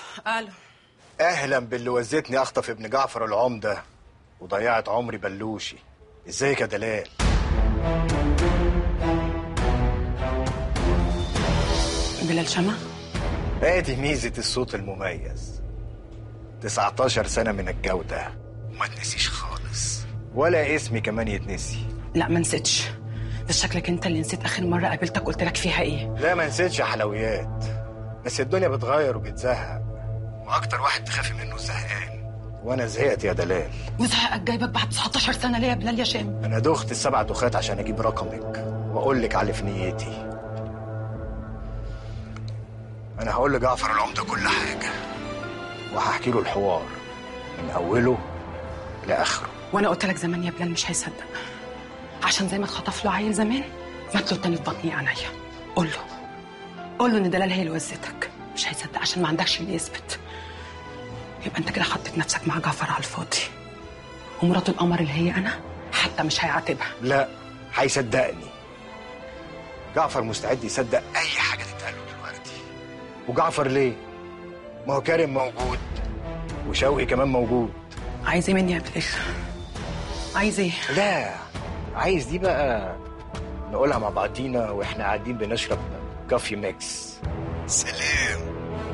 الو اهلا باللي وزتني اخطف ابن جعفر العمده وضيعت عمري بلوشي ازيك يا دلال بلال شمع ادي ميزه الصوت المميز 19 سنه من الجوده وما تنسيش خالص ولا اسمي كمان يتنسي لا ما نسيتش بس شكلك انت اللي نسيت اخر مره قابلتك قلت لك فيها ايه لا ما نسيتش يا حلويات بس الدنيا بتغير وبتزهق واكتر واحد تخافي منه الزهقان وانا زهقت يا دلال وزهقك جايبك بعد 19 سنه ليه يا بلال يا شام انا دخت السبع دخات عشان اجيب رقمك واقول لك على في نيتي انا هقول لجعفر العمده كل حاجه وهحكي له الحوار من اوله لاخره وانا قلت لك زمان يا بلال مش هيصدق عشان زي ما اتخطف له عيل زمان مات له تاني في بطني عينيا قول له قول له ان دلال هي اللي وزتك مش هيصدق عشان ما عندكش اللي يثبت يبقى انت كده حطيت نفسك مع جعفر على الفاضي ومرات القمر اللي هي انا حتى مش هيعاتبها لا هيصدقني جعفر مستعد يصدق اي حاجه تتقال له دلوقتي وجعفر ليه ما هو كريم موجود وشوقي كمان موجود عايز ايه مني يا بلال عايز ايه لا عايز دي بقى نقولها مع بعضينا واحنا قاعدين بنشرب كافي ميكس سلام